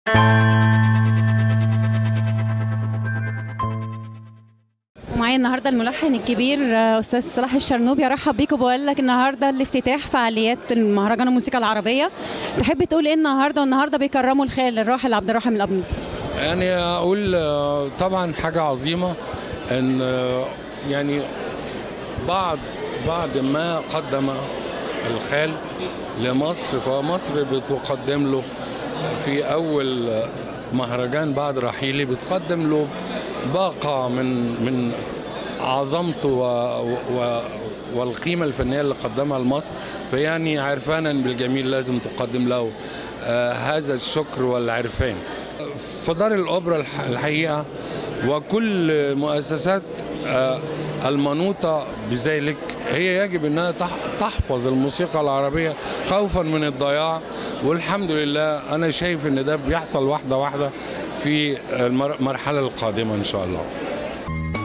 ومعايا النهارده الملحن الكبير آه، استاذ صلاح الشرنوبي ارحب بيك وبقول لك النهارده الافتتاح فعاليات مهرجان الموسيقى العربيه تحب تقول ايه النهارده والنهارده بيكرموا الخال الراحل عبد الرحيم الابني يعني اقول آه، طبعا حاجه عظيمه ان آه، يعني بعد بعد ما قدم الخال لمصر فمصر بتقدم له في اول مهرجان بعد رحيلي بتقدم له باقه من من عظمته و و والقيمة الفنية اللي قدمها لمصر فيعني عرفانا بالجميل لازم تقدم له آه هذا الشكر والعرفان في دار الأوبرا الح- الحقيقة وكل مؤسسات آه، المنوطة بذلك هي يجب أنها تح- تحفظ الموسيقى العربية خوفا من الضياع والحمد لله أنا شايف أن ده بيحصل واحدة واحدة في المرحلة القادمة إن شاء الله